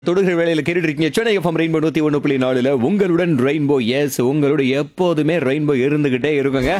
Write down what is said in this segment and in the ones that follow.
தொடுகிற வேலையில கேட்டுட்டு இருக்கீங்க சென்னை எஃப்எம் ரெயின்போ நூத்தி ஒண்ணு புள்ளி நாலுல உங்களுடன் ரெயின்போ எஸ் உங்களோட எப்போதுமே ரெயின்போ இருந்துகிட்டே இருக்குங்க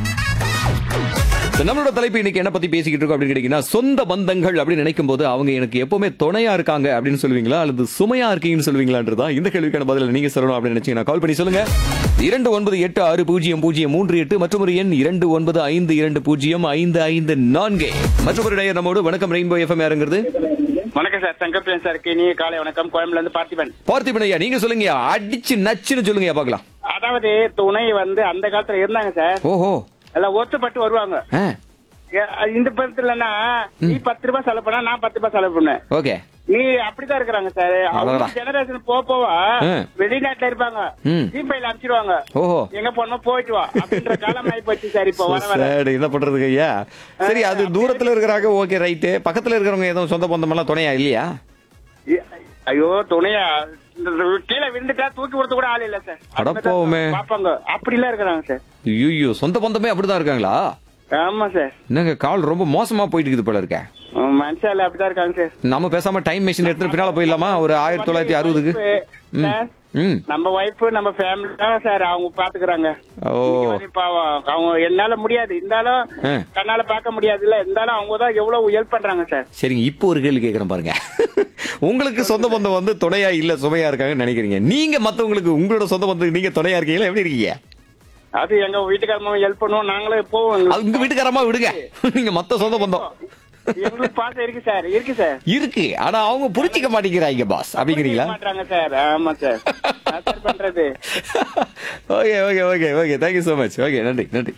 So, நம்மளோட தலைப்பு இன்னைக்கு என்ன பத்தி பேசிக்கிட்டு இருக்கோம் அப்படின்னு கேட்டீங்கன்னா சொந்த பந்தங்கள் அப்படின்னு நினைக்கும் போது அவங்க எனக்கு எப்பவுமே துணையா இருக்காங்க அப்படின்னு சொல்லுவீங்களா அல்லது சுமையா இருக்கீங்கன்னு சொல்லுவீங்களான்றதா இந்த கேள்விக்கான பதில நீங்க சொல்லணும் அப்படின்னு நினைச்சீங்கன்னா கால் பண்ணி சொல்லுங்க இரண்டு ஒன்பது எட்டு ஆறு பூஜ்ஜியம் பூஜ்ஜியம் மூன்று எட்டு மற்றும் ஒரு எண் இரண்டு ஒன்பது ஐந்து இரண்டு பூஜ்ஜியம் ஐந்து ஐந்து நான்கு மற்றும் ஒரு நேயர் நம்மோடு வணக்கம் ரெயின்போ எஃப்எம் யாருங்கிறது வணக்கம் சார் சங்கப்பிரியன் சார் இனி காலை வணக்கம் கோயம்புல இருந்து பார்த்திபன் பார்த்திபன் ஐயா நீங்க சொல்லுங்க அடிச்சு நச்சுன்னு சொல்லுங்க பார்க்கலாம் அதாவது துணை வந்து அந்த காலத்துல இருந்தாங்க சார் ஓஹோ எல்லாம் ஒத்துப்பட்டு வருவாங்க ஆ ஏ, இந்த படத்துலன்னா நீ பத்து ரூபாய் செலவு பண்ணா நான் பத்து ரூபாய் செலவு பண்ணேன் ஓகே நீ அப்படிதான் இருக்கிறாங்க சார் அவங்க அவ்வளவுதான். ஜெனரேஷன் போக போக ஆ. வெளிநாட்டுல இருப்பாங்க ம். ஜிபேல அனுப்பிச்சிருவாங்க ஓஹோ எங்க போனோம் போயிட்டு வா அப்படின்ற காலம் ஆகி போச்சு சார் இப்போ வர வர சரி என்ன பண்றதுக்கு ஐயா சரி அது தூரத்துல இருக்கிறாங்க ஓகே ரைட்டு பக்கத்துல இருக்கிறவங்க எதுவும் சொந்த பந்தம் எல்லாம் துணையா இல்லையா ஐ- ஐயோ துணையா இந்த கீழே விழுந்துட்டா தூக்கி கொடுத்து கூட ஆள் இல்ல சார் அடப்போமே. பாப்பாங்க அப்படி எல்லாம் இருக்கிறாங்க சார் ஐயோ சொந்த பந்தமே அப்படிதான் இருக்காங்களா ஆமா சார் என்னங்க கால் ரொம்ப மோசமா போயிட்டு இருக்குது போல இருக்க மனுஷால அப்படிதான் இருக்காங்க சார் நம்ம பேசாம டைம் மிஷின் எடுத்துட்டு பின்னால போயிடலாமா ஒரு ஆயிரத்தி தொள்ளாயிரத்தி அறுபதுக்கு ம். சார், ம் நம்ம ஒய்ஃப் நம்ம ஃபேமிலி தான் சார் அவங்க பாத்துக்கிறாங்க ஓ இன்னைக்கு வந்து பாவம் அவங்க என்னால முடியாது இருந்தாலும் ஆ. கண்ணால பார்க்க முடியாதுல்ல இருந்தாலும் அவங்க தான் எவ்வளவு ஹெல்ப் பண்றாங்க சார் சரிங்க இப்போ ஒரு கேள்வி கேட்கறேன் பாருங்க உங்களுக்கு சொந்த பந்தம் வந்து துணையா இல்ல சுமையா இருக்காங்கன்னு நினைக்கிறீங்க நீங்க மத்தவங்களுக்கு உங்களோட சொந்த பந்தத்துக்கு நீங்க துணையா இருக்கீங்களா எப்படி இருக்கீங்க அது எங்க வீட்டுக்காரமா ஹெல்ப் பண்ணுவோம் நாங்களும் போவோம் அது உங்க வீட்டுக்காரமா விடுங்க நீங்க மத்த சொந்த பந்தம் எங்களுக்கு பாசம் இருக்கு சார் இருக்கு சார் இருக்கு ஆனா அவங்க புரிஞ்சிக்க மாட்டேங்கிறாங்க பாஸ் அப்படிங்கிறீங்களா மாட்டாங்க சார் ஆமா சார் நான் சார் பண்றது okay okay okay okay thank you so much okay நன்றி நன்றி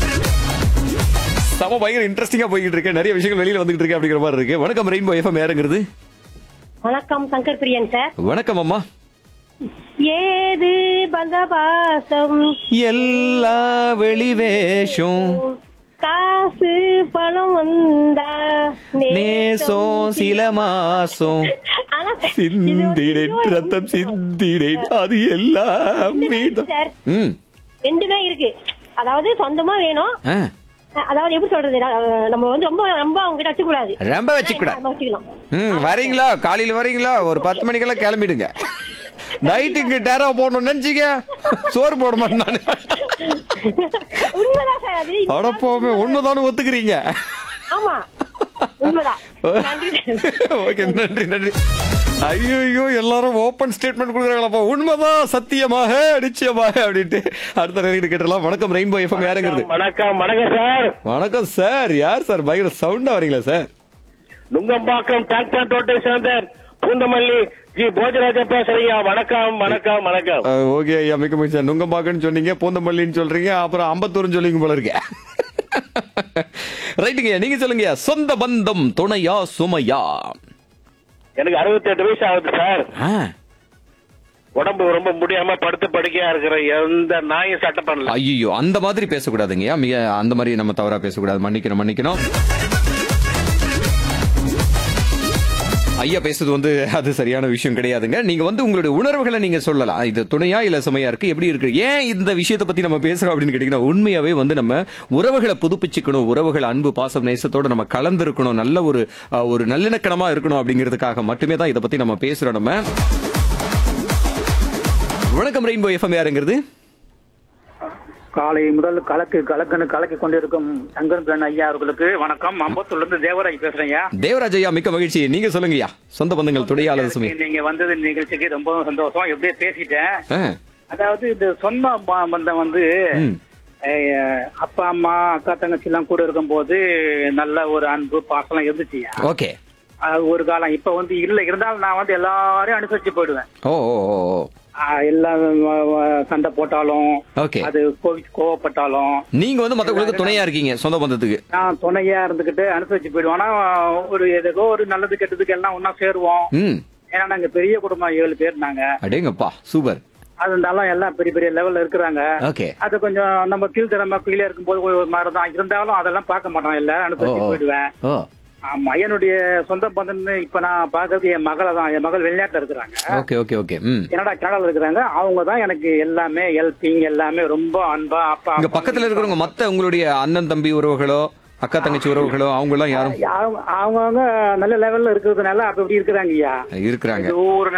செம பயங்கர இன்ட்ரெஸ்டிங்கா போய்கிட்டு இருக்கு நிறைய விஷயங்கள் வெளியில வந்துகிட்டு இருக்கு அப்படிங்கிற மாதிரி இருக்கு வணக்கம் ரெயின்போ எஃப்எம் யாருங்கிறது வணக்கம் சங்கர் பிரியன் சார் வணக்கம் அம்மா ஏது பந்தபாசம் எல்லா வெளிவேஷம் காசு பணம் வந்தா நேசம் சில மாசம் ஆனா சார், இது வந்து சிந்திடேன் ஐயோ, ரத்தம் சிந்திடேன் அது எல்லாம் மீதம் சார் ம் ரெண்டுமே இருக்கு அதாவது சொந்தமா வேணும் ஆ, அதாவது எப்படி சொல்றது அஹ் நம்ம வந்து ரொம்ப ரொம்ப அவங்க கிட்ட வச்சுக்கூடாது ரொம்ப வச்சுக்கூடாது நம்ம வச்சுக்கலாம் ம் வரீங்களா காலையில வரீங்களா ஒரு பத்து மணிக்கெல்லாம் கிளம்பிடுங்க நைட்டுக்கு டேரா போடணும் நினைச்சீங்க சோறு போட மாட்டேன் நானு. உண்மைதான் சார் அது அடப்போமே உண்மைதானு ஒத்துக்கிறீங்க ஆமா உண்மைதான் நன்றி சார். ஓகே நன்றி நன்றி ஐயோ எல்லாரும் ஓபன் ஸ்டேட்மெண்ட் கொடுக்குறாங்களப்பா உண்மைதான் சத்தியமாக நிச்சயமாக அப்படின்ட்டு அடுத்த நேரம் கேட்டலாம் வணக்கம் ரெயின்போ எஃப்எம் யாருங்கிறது வணக்கம் வணக்கம் சார் வணக்கம் சார் யார் சார் பயங்கர சவுண்டா வரீங்களா சார் நுங்கம்பாக்கம் டிராக்டர் தோட்டை சேர்ந்தர் பூந்தமல்லி ஜி போஜராஜா பேசுறீங்க வணக்கம் வணக்கம் வணக்கம் ஓகே ஐயா மிக்க மகிழ்ச்சி நுங்கம்பாக்கன்னு சொன்னீங்க பூந்தமல்லின்னு சொல்றீங்க அப்புறம் அம்பத்தூர்னு சொல்லிங்க போல இருக்க ரைட்டுங்க நீங்க சொல்லுங்க சொந்த பந்தம் துணையா சுமையா எனக்கு அறுபத்தி எட்டு வயசு ஆகுது சார் ஆ, உடம்பு ரொம்ப முடியாம படுத்து படுக்கையா இருக்கிற எந்த நாயும் சட்டை பண்ணல ஐயோ அந்த மாதிரி பேசக்கூடாதுங்கய்யா மிக அந்த மாதிரி நம்ம தவறா பேசக்கூடாது மன்னிக்கணும் மன்னிக்கணும் ஐயா பேசுறது வந்து அது சரியான விஷயம் கிடையாதுங்க நீங்க வந்து உங்களுடைய உணர்வுகளை நீங்க சொல்லலாம் இது துணையா இல்ல சுமையா இருக்கு எப்படி இருக்கு ஏன் இந்த விஷயத்தை பத்தி நம்ம பேசுறோம் அப்படின்னு கேட்டீங்கன்னா உண்மையாவே வந்து நம்ம உறவுகளை புதுப்பிச்சுக்கணும் உறவுகள் அன்பு பாசம் நேசத்தோட நம்ம கலந்துருக்கணும் நல்ல ஒரு அஹ், ஒரு நல்லிணக்கணமா இருக்கணும் அப்படிங்கிறதுக்காக மட்டுமே தான் இதை பத்தி நம்ம பேசுறோம் நம்ம வணக்கம் ரெயின்போ எஃப்எம் யாருங்கிறது காலை முதல் கலக்கு கலக்குன்னு கலக்கி கொண்டிருக்கும் சங்கர் பிரண் ஐயா அவர்களுக்கு வணக்கம் அம்பத்தூர்ல இருந்து தேவராஜ் பேசுறேங்க தேவராஜ் ஐயா மிக்க மகிழ்ச்சி நீங்க சொல்லுங்கய்யா சொந்த பந்தங்கள் துணையா அல்லது சுமை நீங்க வந்தது இந்த நிகழ்ச்சிக்கு ரொம்ப சந்தோஷம் எப்படியே பேசிட்டேன் ஆ, அதாவது இந்த சொந்த ப- பந்தம் வந்து ம். அஹ், அப்பா அம்மா அக்கா தங்கச்சி எல்லாம் கூட இருக்கும்போது நல்ல ஒரு அன்பு பாசம் இருந்துச்சுயா ஓகே அது ஒரு காலம் இப்ப வந்து இல்ல இருந்தாலும் நான் வந்து எல்லாரையும் அனுசரிச்சு போயிடுவேன் ஓ ஓ ஓ ஓ. ஆஹ், எல்லாம் வ- வ- சண்டை போட்டாலும் ஓகே அது கோவி கோவப்பட்டாலும் நீங்க வந்து மத்தவங்களுக்கு துணையா இருக்கீங்க சொந்த பந்தத்துக்கு நான் துணையா இருந்துகிட்டு அனுசரிச்சு போயிடுவோம் ஆனா ஒரு எதுக்கோ ஒரு நல்லது கெட்டதுக்கு எல்லாம் ஒன்னா சேருவோம் ம் ஏன்னா நாங்க பெரிய குடும்பம் ஏழு பேர் நாங்க அடேங்கப்பா சூப்பர் அது இருந்தாலும் எல்லாம் பெரிய பெரிய லெவல்ல இருக்கிறாங்க ஓகே அது கொஞ்சம் நம்ம கீழ்த்தரமா கீழே இருக்கும்போது ஒரு மாதிரி தான் இருந்தாலும் அதெல்லாம் பார்க்க மாட்டோம் இல்ல ஓ அனுசரிச்சு ஓ. போயிடுவேன் ஓ ஆமா என்னுடைய சொந்த பந்தம்னு இப்ப நான் பாக்குறது என் மகளை தான் என் மகள் வெளிநாட்டுல இருக்கிறாங்க ஓகே ஓகே ஓகே ம் கனடா கனடால இருக்கிறாங்க அவங்க தான் எனக்கு எல்லாமே ஹெல்பிங் எல்லாமே ரொம்ப அன்பா அப்பா இங்க பக்கத்துல இருக்கிறவங்க மத்த உங்களுடைய அண்ணன் தம்பி உறவுகளோ அக்கா தங்கச்சி உறவுகளோ அவங்க எல்லாம் யாரும் அவங்க அவங்கவங்க நல்ல லெவல்ல இருக்கிறதுனால அப்ப இப்படி இருக்கிறாங்க ஐயா இருக்கிறாங்க இது ஒரு